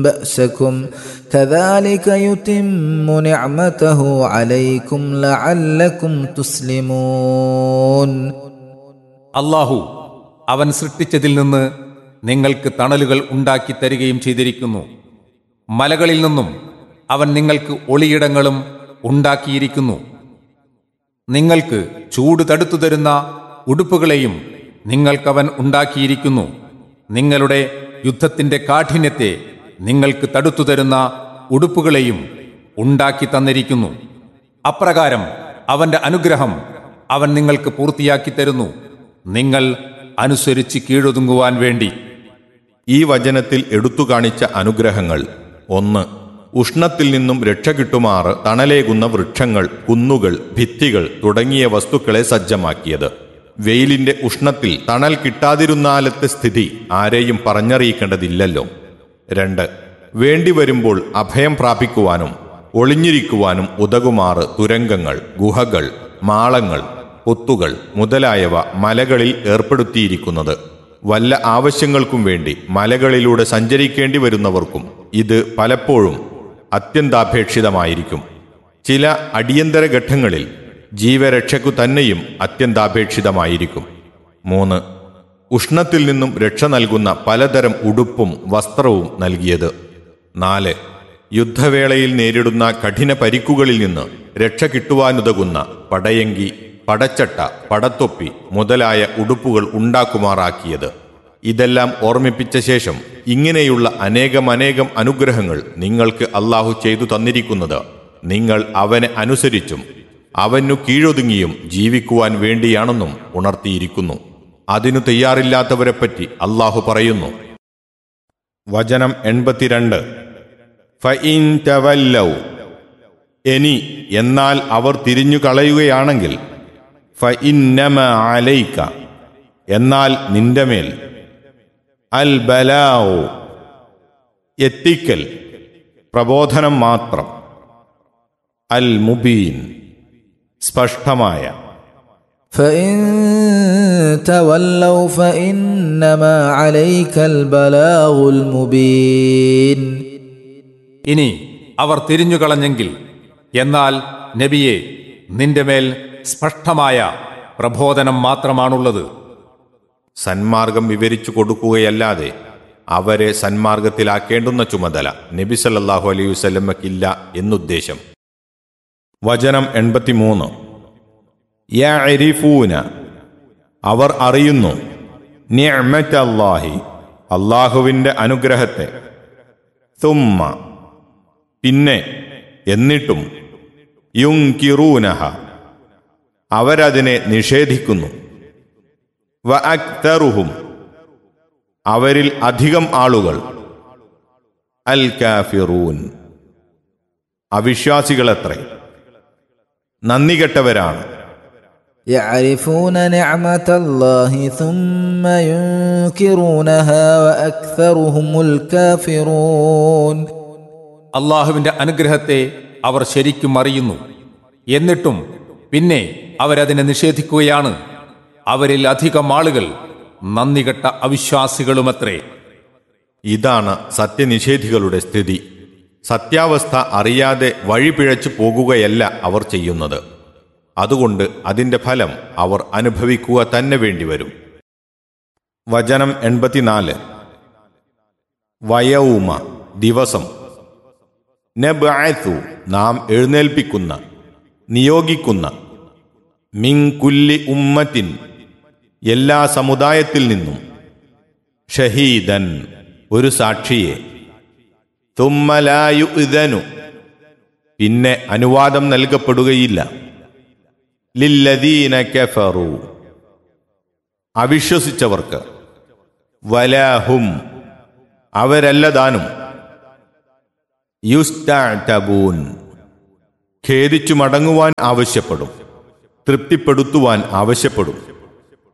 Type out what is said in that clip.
بأسكم كذلك يتم نعمته عليكم لعلكم تسلمون അള്ളാഹു അവൻ സൃഷ്ടിച്ചതിൽ നിന്ന് നിങ്ങൾക്ക് തണലുകൾ ഉണ്ടാക്കി തരികയും ചെയ്തിരിക്കുന്നു മലകളിൽ നിന്നും അവൻ നിങ്ങൾക്ക് ഒളിയിടങ്ങളും ഉണ്ടാക്കിയിരിക്കുന്നു നിങ്ങൾക്ക് ചൂട് തടുത്തു തരുന്ന ഉടുപ്പുകളെയും നിങ്ങൾക്കവൻ ഉണ്ടാക്കിയിരിക്കുന്നു നിങ്ങളുടെ യുദ്ധത്തിന്റെ കാഠിന്യത്തെ നിങ്ങൾക്ക് തടുത്തു തരുന്ന ഉടുപ്പുകളെയും ഉണ്ടാക്കി തന്നിരിക്കുന്നു അപ്രകാരം അവന്റെ അനുഗ്രഹം അവൻ നിങ്ങൾക്ക് പൂർത്തിയാക്കി തരുന്നു നിങ്ങൾ അനുസരിച്ച് കീഴൊതുങ്ങുവാൻ വേണ്ടി ഈ വചനത്തിൽ എടുത്തു കാണിച്ച അനുഗ്രഹങ്ങൾ ഒന്ന് ഉഷ്ണത്തിൽ നിന്നും രക്ഷ കിട്ടുമാറ് തണലേകുന്ന വൃക്ഷങ്ങൾ കുന്നുകൾ ഭിത്തികൾ തുടങ്ങിയ വസ്തുക്കളെ സജ്ജമാക്കിയത് വെയിലിന്റെ ഉഷ്ണത്തിൽ തണൽ കിട്ടാതിരുന്നാലത്തെ സ്ഥിതി ആരെയും പറഞ്ഞറിയിക്കേണ്ടതില്ലല്ലോ രണ്ട് വേണ്ടി വരുമ്പോൾ അഭയം പ്രാപിക്കുവാനും ഒളിഞ്ഞിരിക്കുവാനും ഉതകുമാറ് തുരങ്കങ്ങൾ ഗുഹകൾ മാളങ്ങൾ പൊത്തുകൾ മുതലായവ മലകളിൽ ഏർപ്പെടുത്തിയിരിക്കുന്നത് വല്ല ആവശ്യങ്ങൾക്കും വേണ്ടി മലകളിലൂടെ സഞ്ചരിക്കേണ്ടി വരുന്നവർക്കും ഇത് പലപ്പോഴും അത്യന്താപേക്ഷിതമായിരിക്കും ചില അടിയന്തര ഘട്ടങ്ങളിൽ ജീവരക്ഷയ്ക്കു തന്നെയും അത്യന്താപേക്ഷിതമായിരിക്കും മൂന്ന് ഉഷ്ണത്തിൽ നിന്നും രക്ഷ നൽകുന്ന പലതരം ഉടുപ്പും വസ്ത്രവും നൽകിയത് നാല് യുദ്ധവേളയിൽ നേരിടുന്ന കഠിന പരിക്കുകളിൽ നിന്ന് രക്ഷ കിട്ടുവാനുതകുന്ന പടയങ്കി പടച്ചട്ട പടത്തൊപ്പി മുതലായ ഉടുപ്പുകൾ ഉണ്ടാക്കുമാറാക്കിയത് ഇതെല്ലാം ഓർമ്മിപ്പിച്ച ശേഷം ഇങ്ങനെയുള്ള അനേകമനേകം അനുഗ്രഹങ്ങൾ നിങ്ങൾക്ക് അള്ളാഹു ചെയ്തു തന്നിരിക്കുന്നത് നിങ്ങൾ അവനെ അനുസരിച്ചും അവനു കീഴൊതുങ്ങിയും ജീവിക്കുവാൻ വേണ്ടിയാണെന്നും ഉണർത്തിയിരിക്കുന്നു അതിനു തയ്യാറില്ലാത്തവരെപ്പറ്റി അള്ളാഹു പറയുന്നു വചനം എൺപത്തിരണ്ട് ഫഇൻ തവല്ലൗ ഇനി എന്നാൽ അവർ തിരിഞ്ഞു കളയുകയാണെങ്കിൽ ഫഇന്നമ അലൈക്ക എന്നാൽ നിന്റെ മേൽ അൽ ബലാവോ എത്തിക്കൽ പ്രബോധനം മാത്രം അൽ മുബീൻ സ്പഷ്ടമായ فإن تولوا فإنما عليك البلاغ المبين ഇനി അവർ തിരിഞ്ഞുകളഞ്ഞെങ്കിൽ എന്നാൽ നബിയെ നിന്റെ മേൽ സ്പഷ്ടമായ പ്രബോധനം മാത്രമാണുള്ളത് സന്മാർഗം വിവരിച്ചു കൊടുക്കുകയല്ലാതെ അവരെ സന്മാർഗത്തിലാക്കേണ്ടുന്ന ചുമതല നബി സല്ലല്ലാഹു അലൈഹി വസല്ലമക്കില്ല എന്നുദ്ദേശം വചനം എൺപത്തിമൂന്ന് യഅരിഫൂന അവർ അറിയുന്നു നിഅമത്തല്ലാഹി അള്ളാഹുവിൻ്റെ അനുഗ്രഹത്തെ തുമ്മ പിന്നെ എന്നിട്ടും യുങ്കിറൂനഹ അവരതിനെ നിഷേധിക്കുന്നു വ അക്തറുഹും അവരിൽ അധികം ആളുകൾ അൽ കാഫിറൂൻ അവിശ്വാസികളത്രേ നന്ദി കെട്ടവരാണ് يعرفون نعمة الله ثم ينكرونها وأكثرهم الكافرون അള്ളാഹുവിന്റെ അനുഗ്രഹത്തെ അവർ ശരിക്കും അറിയുന്നു എന്നിട്ടും പിന്നെ അവരതിനെ നിഷേധിക്കുകയാണ് അവരിൽ അധികം ആളുകൾ നന്ദികെട്ട അവിശ്വാസികളുമത്രേ ഇതാണ് സത്യനിഷേധികളുടെ സ്ഥിതി സത്യാവസ്ഥ അറിയാതെ വഴിപിഴച്ചു പോകുകയല്ല അവർ ചെയ്യുന്നത് അതുകൊണ്ട് അതിന്റെ ഫലം അവർ അനുഭവിക്കുക തന്നെ വേണ്ടിവരും വചനം എൺപത്തിനാല് വയൗമ ദിവസം നബ്അത്തു നാം എഴുന്നേൽപ്പിക്കുന്ന നിയോഗിക്കുന്ന മിങ്കുല്ലി ഉമ്മത്തിൻ എല്ലാ സമുദായത്തിൽ നിന്നും ഷഹീദൻ ഒരു സാക്ഷിയെ തുമ്മലായു ഇതനു പിന്നെ അനുവാദം നൽകപ്പെടുകയില്ല ലില്ലദീന കഫറു അവിശ്വസിച്ചവർക്ക് വലാഹും അവരല്ലതാനും യുസ്തബൂൻ ഖേദിച്ചു മടങ്ങുവാൻ ആവശ്യപ്പെടും തൃപ്തിപ്പെടുത്തുവാൻ ആവശ്യപ്പെടും